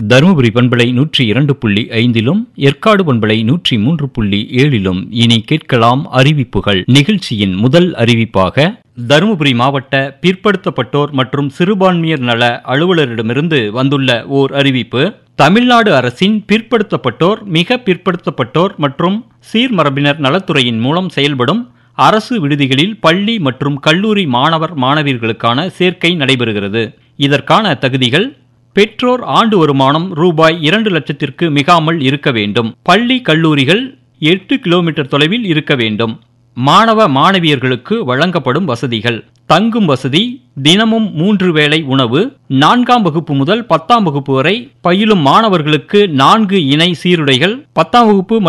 தருமபுரி பண்பலை நூற்றி இரண்டு புள்ளி ஐந்திலும் ஏற்காடு பண்பலை நூற்றி மூன்று புள்ளி ஏழிலும் இனி கேட்கலாம் அறிவிப்புகள் நிகழ்ச்சியின் முதல் அறிவிப்பாக தருமபுரி மாவட்ட பிற்படுத்தப்பட்டோர் மற்றும் சிறுபான்மையர் நல அலுவலரிடமிருந்து வந்துள்ள ஓர் அறிவிப்பு தமிழ்நாடு அரசின் பிற்படுத்தப்பட்டோர் மிக பிற்படுத்தப்பட்டோர் மற்றும் சீர்மரபினர் நலத்துறையின் மூலம் செயல்படும் அரசு விடுதிகளில் பள்ளி மற்றும் கல்லூரி மாணவர் மாணவியர்களுக்கான சேர்க்கை நடைபெறுகிறது இதற்கான தகுதிகள் பெற்றோர் ஆண்டு வருமானம் ரூபாய் இரண்டு லட்சத்திற்கு மிகாமல் இருக்க வேண்டும் பள்ளி கல்லூரிகள் எட்டு கிலோமீட்டர் தொலைவில் இருக்க வேண்டும் மாணவ மாணவியர்களுக்கு வழங்கப்படும் வசதிகள் தங்கும் வசதி தினமும் மூன்று வேளை உணவு நான்காம் வகுப்பு முதல் பத்தாம் வகுப்பு வரை பயிலும் மாணவர்களுக்கு நான்கு இணை சீருடைகள் பத்தாம் வகுப்பு